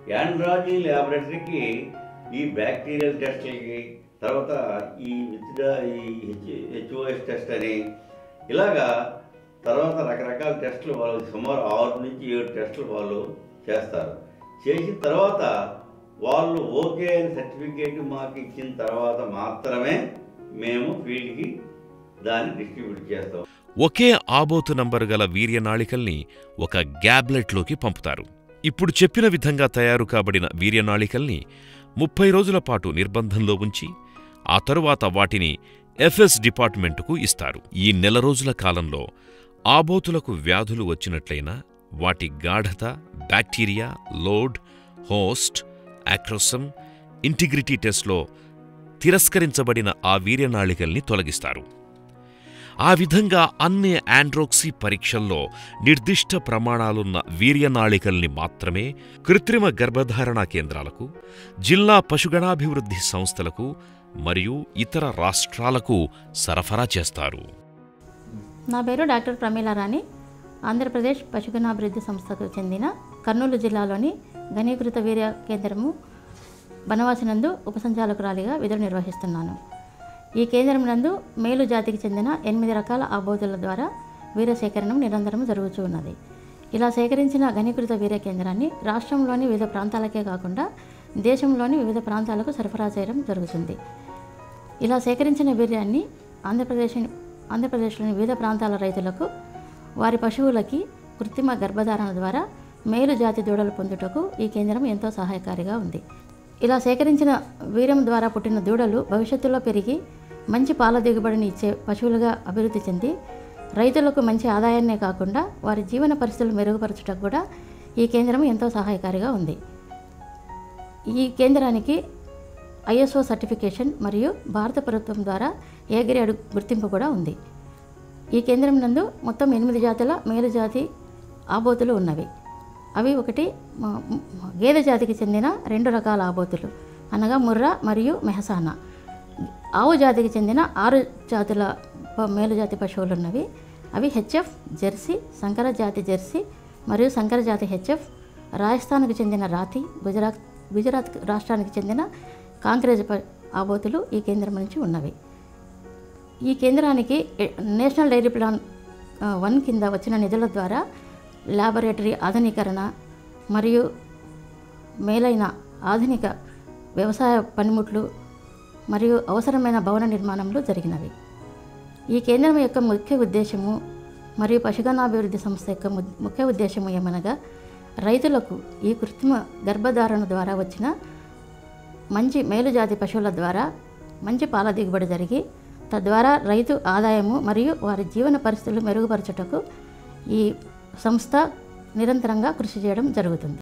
యాండ్రాజీ ల్యాబొరేటరీకి ఈ బ్యాక్టీరియల్ టెస్టులకి తర్వాత ఈ విత్డా ఈ హెచ్ హెచ్ఓఎస్ టెస్ట్ అని ఇలాగా తర్వాత రకరకాల టెస్టులు వాళ్ళు సుమారు ఆరు నుంచి ఏడు టెస్టులు వాళ్ళు చేస్తారు చేసిన తర్వాత వాళ్ళు ఓకే అని సర్టిఫికేట్ మాకు ఇచ్చిన తర్వాత మాత్రమే మేము ఫీల్డ్కి దాన్ని డిస్ట్రిబ్యూట్ చేస్తాం ఒకే ఆబోతు నంబరు గల వీర్యనాళికల్ని ఒక గ్యాబ్లెట్లోకి పంపుతారు ఇప్పుడు చెప్పిన విధంగా తయారు కాబడిన వీర్యనాళికల్ని ముప్పై రోజుల పాటు నిర్బంధంలో ఉంచి ఆ తరువాత వాటిని ఎఫ్ఎస్ డిపార్ట్మెంటుకు ఇస్తారు ఈ నెల రోజుల కాలంలో ఆబోతులకు వ్యాధులు వచ్చినట్లయినా వాటి గాఢత bacteria load host acrosome integrity టెస్ట్లో తిరస్కరించబడిన ఆ వీర్యనాళికల్ని తొలగిస్తారు ఆ విధంగా అన్ని ఆండ్రోక్సీ పరీక్షల్లో నిర్దిష్ట ప్రమాణాలున్న వీర్యనాళికల్ని మాత్రమే కృత్రిమ గర్భధారణ కేంద్రాలకు జిల్లా పశుగణాభివృద్ధి సంస్థలకు మరియు ఇతర రాష్ట్రాలకు సరఫరా చేస్తారు నా పేరు డాక్టర్ ప్రమీల రాణి ఆంధ్రప్రదేశ్ పశుగణాభివృద్ధి సంస్థకు చెందిన కర్నూలు జిల్లాలోని ఘనీకృత వీర్య కేంద్రము బనవాసి నందు ఉపసంచాలకురాలిగా విధులు నిర్వహిస్తున్నాను ఈ కేంద్రం నందు మేలు జాతికి చెందిన ఎనిమిది రకాల ఆబోతుల ద్వారా వీర్య సేకరణం నిరంతరం జరుగుతూ ఉన్నది ఇలా సేకరించిన ఘనీకృత వీర్య కేంద్రాన్ని రాష్ట్రంలోని వివిధ ప్రాంతాలకే కాకుండా దేశంలోని వివిధ ప్రాంతాలకు సరఫరా చేయడం జరుగుతుంది ఇలా సేకరించిన వీర్యాన్ని ఆంధ్రప్రదేశ్ ఆంధ్రప్రదేశ్లోని వివిధ ప్రాంతాల రైతులకు వారి పశువులకి కృత్రిమ గర్భధారణ ద్వారా మేలు జాతి దూడలు పొందుటకు ఈ కేంద్రం ఎంతో సహాయకారిగా ఉంది ఇలా సేకరించిన వీర్యం ద్వారా పుట్టిన దూడలు భవిష్యత్తులో పెరిగి మంచి పాల దిగుబడిని ఇచ్చే పశువులుగా అభివృద్ధి చెంది రైతులకు మంచి ఆదాయాన్నే కాకుండా వారి జీవన పరిస్థితులు మెరుగుపరచుటకు కూడా ఈ కేంద్రం ఎంతో సహాయకారిగా ఉంది ఈ కేంద్రానికి ఐఎస్ఓ సర్టిఫికేషన్ మరియు భారత ప్రభుత్వం ద్వారా ఏ గ్రేడ్ గుర్తింపు కూడా ఉంది ఈ కేంద్రం నందు మొత్తం ఎనిమిది జాతుల మేలు జాతి ఆబోతులు ఉన్నవి అవి ఒకటి మ- మ- గేదె జాతికి చెందిన రెండు రకాల ఆబోతులు అనగా ముర్రా మరియు మెహసానా ఆవు జాతికి చెందిన ఆరు జాతుల ప- మేలు జాతి పశువులు ఉన్నవి అవి హెచ్ఎఫ్ జెర్సీ సంకర జాతి జెర్సీ మరియు సంకర జాతి హెచ్ఎఫ్ రాజస్థాన్కు చెందిన రాతి గుజరాత్ గుజరాత్ రాష్ట్రానికి చెందిన కాంక్రేజ్ ప- ఆబోతులు ఈ కేంద్రం నుంచి ఉన్నవి ఈ కేంద్రానికి uh- national dairy plan ah, one కింద వచ్చిన నిధుల ద్వారా ల్యాబొరేటరీ ఆధునీకరణ మరియు మేలైన ఆధునిక వ్యవసాయ పనిముట్లు మరియు అవసరమైన భవన నిర్మాణంలో జరిగినవి ఈ కేంద్రం యొక్క ముఖ్య ఉద్దేశము మరియు పశుగణాభివృద్ధి సంస్థ యొక్క ము- ముఖ్య ఉద్దేశము ఏమనగా రైతులకు ఈ కృత్రిమ గర్భధారణ ద్వారా వచ్చిన మంచి మేలుజాతి పశువుల ద్వారా మంచి పాల దిగుబడి జరిగి తద్వారా రైతు ఆదాయము మరియు వారి జీవన పరిస్థితులు మెరుగుపరచుటకు ఈ సంస్థ నిరంతరంగా కృషి చేయడం జరుగుతుంది